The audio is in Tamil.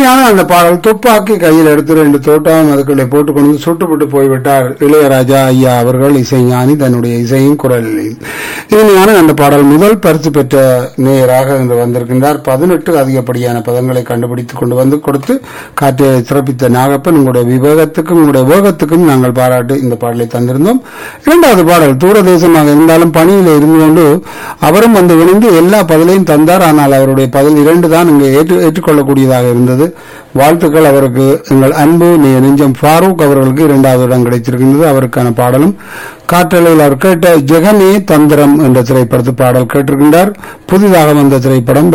இனிமையான அந்த பாடல் துப்பாக்கி கையில் எடுத்து ரெண்டு தோட்டம் அதுக்குள்ளே போட்டுக் கொண்டு சுட்டுப்பட்டு போய்விட்டார் இளையராஜா ஐயா அவர்கள் இசைஞானி தன்னுடைய இசையும் குரலில் இனிமையான அந்த பாடல் முதல் பரிசு பெற்ற நேயராக இன்று வந்திருக்கின்றார் பதினெட்டு அதிகப்படியான பதங்களை கண்டுபிடித்துக் கொண்டு வந்து கொடுத்து காற்றை சிறப்பித்த நாகப்பன் உங்களுடைய விவேகத்துக்கும் உங்களுடைய வேகத்துக்கும் நாங்கள் பாராட்டு இந்த பாடலை தந்திருந்தோம் இரண்டாவது பாடல் தூரதேசமாக இருந்தாலும் பணியில் இருந்து கொண்டு அவரும் வந்து இணைந்து எல்லா பதிலையும் தந்தார் ஆனால் அவருடைய பதில் இரண்டு தான் இங்கே ஏற்று ஏற்றுக்கொள்ளக்கூடியதாக இருந்தது வாழ்த்துக்கள் அவருக்கு எங்கள் அன்பு நெ- நெஞ்சம் ஃபாரூக் அவர்களுக்கு இரண்டாவது இடம் கிடைத்திருக்கின்றது அவருக்கான பாடலும் காற்றலையில் அவர் கேட்ட ஜெகமே தந்திரம் என்ற திரைப்படத்து பாடல் கேட்டிருக்கின்றார் புதிதாக வந்த திரைப்படம்